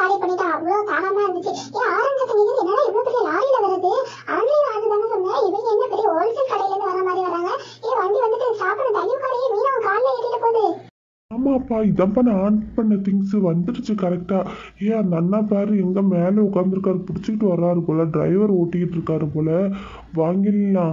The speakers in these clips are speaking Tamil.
காலி பண்ணிட்டு அவ்வளவு தாகமா இருந்துச்சு ஏ ஆரஞ்சு தண்ணி என்னடா இவ்வளவு பெரிய லாரியில வருது ஆன்லைன் ஆர்டர் தானே சொன்னேன் இவங்க என்ன பெரிய ஹோல்சேல் கடையில இருந்து வர மாதிரி வராங்க ஏ வண்டி வந்துட்டு சாப்பிட தள்ளி உட்காரையே மீன் அவன் காலில் ஏறிட்டு போகுது ஆமாப்பா இதான்ப்பா நான் ஆன் பண்ண திங்ஸ் வந்துடுச்சு கரெக்டா ஏ அந்த அண்ணா பாரு எங்க மேலே உட்காந்துருக்காரு பிடிச்சிக்கிட்டு வர்றாரு போல டிரைவர் ஓட்டிக்கிட்டு இருக்காரு போல வாங்கிடலாம்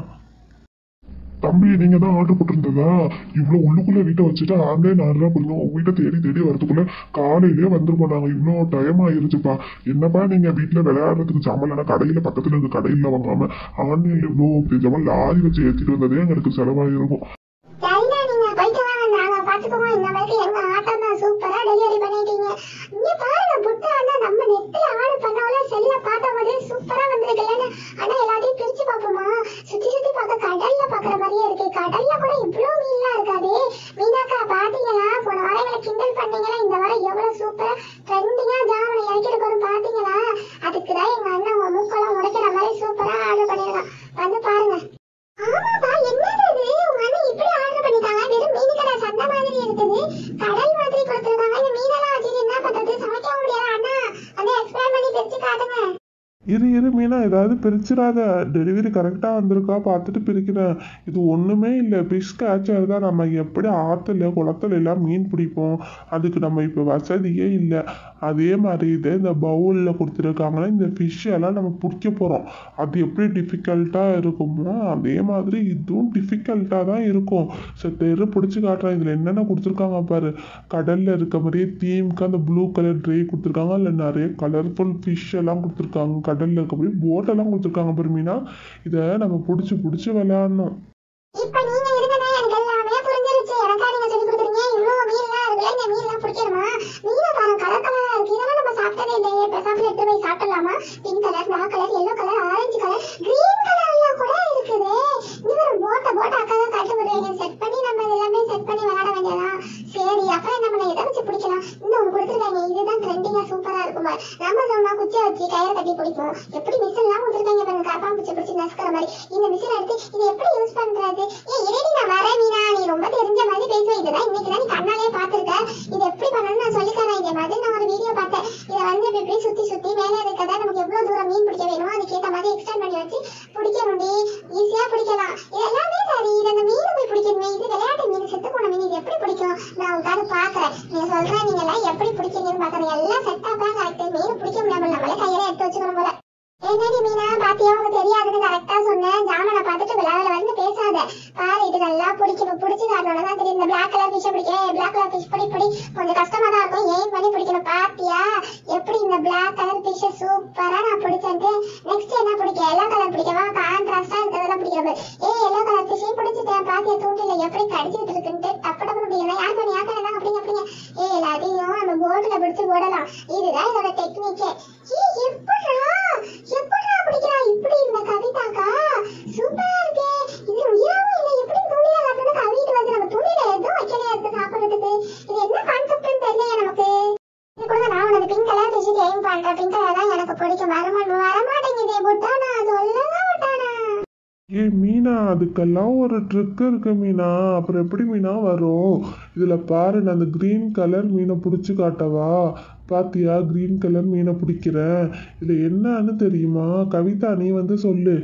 தம்பி நீங்க தான் ஆர்டர் போட்டிருந்ததா இவ்வளவு உள்ளுக்குள்ள வீட்டை வச்சுட்டு ஆன்லைன் ஆர்டரா பண்ணுங்க உங்க வீட்டை தேடி தேடி வரதுக்குள்ள காலையிலேயே வந்துருப்போம் நாங்க இவ்வளோ டைம் ஆயிருச்சுப்பா என்னப்பா நீங்க வீட்டுல விளையாடுறதுக்கு சாமான் கடையில பக்கத்துல இருக்க கடையில வாங்காம ஆன்லைன்ல இவ்வளோ ஜாமான் லாரி வச்சு ஏத்திட்டு வந்ததே எங்களுக்கு செலவாயிருக்கும் சரிடா நீங்க போயிட்டு வாங்க நாங்க பாத்துக்கோங்க இந்த மாதிரி எங்க ஆட்டம் தான் சூப்பரா டெலிவரி பண்ணிட்டீங்க இங்க பாருங்க புட்டு அண்ணா நம்ம நெட்ல ஆர்டர் பண்ணால செல்ல பார்த்த போதே சூப்பரா வந்திருக்குல்லன்னு ஆனா எல்லாத்தையும் பிரிச்சு பார்ப்போமா சுத்தி சுத்தி பார்க்க கடல்ல பாக்குற மாதிரியே இருக்கு கடல்ல கூட இவ்ளோ மீன்லாம் இருக்காது மீனாக்கா பாத்தீங்களா போன வாரங்களை கிண்டல் பண்ணீங்களா இந்த வாரம் எவ்வளவு சூப்பரா ட்ரெண்டிங்கா ஜாமனை இறக்கிட்டு போறோம் பாத்தீங்களா அதுக்கு தான் எங்க அண்ணன் உங்க மூக்கெல்லாம் உடைக்கிற மாதிரி சூப்பரா ஆர்டர் பண்ணிருக்கான் வந்து பாருங்க ஆமாப்பா என்னது இது உங்க அண்ணன் இப்படி ஆர்டர் பண்ணிட்டாங்க வெறும் மீன் கடை சந்தை மாதிரி இருக்குது கடல் மாதிரி கொடுத்துருக்காங்க இந்த மீனெல்லாம் வச்சுட்டு என்ன பண்றது சமைக்க முடியாது அண்ணா வந்து எக்ஸ்பிளைன் பண்ணி பிரிச்சு காட்டுங்க இரு இரு மீனா ஏதாவது பிரிச்சிடாத டெலிவரி கரெக்டாக வந்திருக்கா பார்த்துட்டு பிரிக்கிறேன் இது ஒன்றுமே இல்லை ஃபிஷ் கேச்சர் தான் நம்ம எப்படி ஆற்றுல குளத்துல எல்லாம் மீன் பிடிப்போம் அதுக்கு நம்ம இப்போ வசதியே இல்லை அதே மாதிரி இதை இந்த பவுலில் கொடுத்துருக்காங்கன்னா இந்த ஃபிஷ் எல்லாம் நம்ம பிடிக்க போகிறோம் அது எப்படி டிஃபிகல்ட்டாக இருக்குமோ அதே மாதிரி இதுவும் டிஃபிகல்ட்டாக தான் இருக்கும் சரி தெரு பிடிச்சி காட்டுறேன் இதில் என்னென்ன கொடுத்துருக்காங்க பாரு கடலில் இருக்க மாதிரியே தீம்க்கு அந்த ப்ளூ கலர் ட்ரே கொடுத்துருக்காங்க அதில் நிறைய கலர்ஃபுல் ஃபிஷ் எல்லாம் கொடுத்துருக்காங்க கடலில் இருக்க மாதிரி போட் எல்லாம் கொடுத்துருக்காங்க பெருமினா இதை நம்ம பிடிச்சி பிடிச்சி விளையாடணும் இப்ப நீங்க இருந்ததே எனக்கு எல்லாமே புரிஞ்சிருச்சு எனக்கா நீங்க சொல்லி கொடுக்குறீங்க இவ்வளவு மீன்லாம் இருக்குல்ல இந்த மீன்லாம் பிடிக்கணுமா மீனை பாருங்க கலர் கலரா இருக்கு இதெல்லாம் நம்ம சாப்பிட்டதே இல்லையே பேசாம எடுத்து போய் சாப்பிடலாமா pink colour black colour yellow colour orange colour green கலர்ல கூட இருக்குது இது ஒரு போட்டை போட்டை அக்கா தான் காட்டு விடுவீங்க செட் பண்ணி நம்ம எல்லாமே செட் பண்ணி விளையாட வேண்டியதா சரி அப்புறம் என்ன பண்ண எதை வச்சு பிடிக்கலாம் இன்னும் ஒன்று கொடுத்துருக்காங்க இதுதான் ட்ரெண்டிங்கா சூப்பரா இருக்குமா நம்ம சொன்னா குச்சியை வச்சு கயிறை கட்டி பிடிப்போம் எப்படி மிஷின் எல்லாம் கொடுத்துருக்காங்க பாருங்க கரப்பா பூச்சி பிடிச்சி நசுக்கிற மாதிரி இந்த மிஷின் எடுத்து இதை எப்படி யூஸ் பண்றது ஏய் இரடி நான் வரேன் மீனா நீ ரொம்ப தெரிஞ்ச மாதிரி பேசுவேன் இதுதான் இன்னைக்கு தான் நீ கண்ணாலே பார்த்திருக்க இது எப்படி பண்ணணும்னு நான் சொல்லி தரேன் இதே மாதிரி நான் ஒரு வீடியோ பார்த்தேன் இதை வந்து இப்படி இப்படி சுத்தி சுத்தி மேலே இருக்கதா நமக்கு எவ்வளவு தூரம் மீன் பிடிக்க வேணுமோ அதுக்கேற்ற மாதிரி எக்ஸ்டெண்ட் பண்ணி வச்சு பிடிக்க முடியும் ஈஸியா பிடிக்கலாம் இது எல்லாமே சரி இது அந்த மீன் போய் பிடிக்கணுமே இது விளையாட்டு மீன் செத்து போன மீன் இது எப்படி பிடிக்கும் நான் உட்காந்து பாக்குறேன் நீங்க சொல்றேன் நீங்க எல்லாம் எப்படி பிடிக்கிறீங்கன்னு பாக்குறேன் எல்லாம் செட் ஆப் தான் கரெக்ட் மீன் பிடிக்க முடியாம நம்மளே கையில எடுத்து வச்சுக்கணும் போல என்னடி மீனா பாத்தியா உனக்கு தெரியாதுன்னு கரெக்டா சொன்னேன் ஜாமனை பார்த்துட்டு விளையாட வந்து பேசாத பாரு இது நல்லா பிடிக்கணும் பிடிச்சி காரணம் தான் தெரியும் இந்த பிளாக் கலர் ஃபிஷ் பிடிக்கிறேன் பிளாக் கலர் ஃபிஷ் பிடி பிடி கொஞ்சம் கஷ்டமா தான் இருக்கும் ஏன் பண்ணி பிடிக்கணும் பாத்தியா எப்படி இந்த பிளாக் கலர் ஃபிஷ் சூப்பரா நான் பிடிச்சிட்டு நெக்ஸ்ட் என்ன பிடிக்க எல்லோ கலர் பிடிக்கவா கான்ட்ராஸ்டா இருக்கிறதெல்லாம் பிடிக்கிறது ஏய் எல்லோ கலர் ஃபிஷ் பிடிச்சிட்டேன் பாத்தியா தூண்டில எப்படி கடிச்சிட்டு இருக்குன்ட்டு டப்பு டப்பு பிடிக்கணும் யார் பண்ணி யார் பண்ணி அப்படிங்க அப்படிங்க ஏய் எல்லாத்தையும் நம்ம போர்டுல பிடிச்சு போடலாம் இதுதான் இதோட டெக்னிக்கே ஏய் எப்படா எப்படா பிடிக்கிறா இப்படி இந்த கவிதாக்கா சூப்பரா இருக்கே இது உயிராவும் இல்லை எப்படி துணியில கட்டணும் கவிட்டு வந்து நம்ம துணியில எதுவும் வைக்கலையா இருக்கு சாப்பிடுறதுக்கு இது என்ன கான்செப்ட்னு தெரியலையே நமக்கு இது கூட நான் உனக்கு பிங்க் கலர் ஃபிஷ் எய்ம் பண்றேன் பிங்க் கலர் தான் எனக்கு பிடிக்கும் வரமாட்டேன் வரமாட்டேங்குதே புட்டானா சொல்லலாம் புட்டானா ஏய் மீனா அதுக்கெல்லாம் ஒரு ட்ரிக் இருக்கு மீனா அப்புறம் எப்படி மீனா வரும் இதில் பாரு நான் அந்த க்ரீன் கலர் மீனை பிடிச்சி காட்டவா பாத்தியா க்ரீன் கலர் மீனை பிடிக்கிறேன் இதில் என்னன்னு தெரியுமா கவிதா நீ வந்து சொல்லு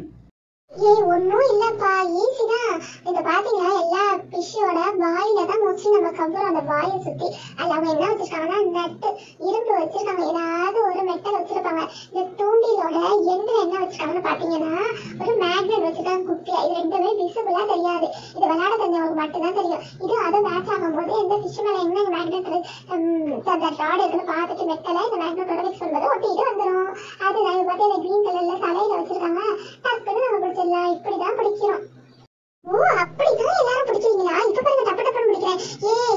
ஏய் ஒன்றும் இல்லப்பா ஈஸி தான் இந்த பாத்தீங்களா எல்லா ஃபிஷ்ஷோட வாயில தான் மோஸ்ட்லி நம்ம கம்புறோம் அந்த வாயை சுத்தி அதுல அவங்க என்ன வச்சிருக்காங்கன்னா நட்டு இரும்பு வச்சிருக்காங்க ஏதாவது ஒரு மெட்டல் வச்சிருப்பாங்க இந்த தூண்டிலோட எண்ட்ல என்ன வச்சிருக்காங்கன்னு பாத்தீங்கன்னா ஒரு மேக்னெட் வச்சிருக்காங்க குட்டியா இது ரெண்டுமே விசிபிளா தெரியாது இது விளையாட தெரிஞ்சவங்களுக்கு மட்டும்தான் தெரியும் இது அதை மேட்ச் ஆகும்போது இந்த ஃபிஷ் மேல என்ன மேக்னெட் அந்த ராட் இருக்குன்னு பார்த்துட்டு மெட்டலை இந்த மேக்னெட்டோட மிக்ஸ் பண்ணும்போது ஒட்டிட்டு வந்துடும் அதுதான் இது பார்த்து இந்த கிரீன் கலர்ல தலையில வச்சிருக்காங்க டக்குன்னு நம்ம பிடிச்சிடலாம் இப்படிதான் பிடிக்கிறோம் ஓ அப்படிதான் எல்லாரும் பிடிக்கிறீங்களா இப்ப பாருங்க டப்பு டப்புன்னு பிடிக்கிறேன் ஏ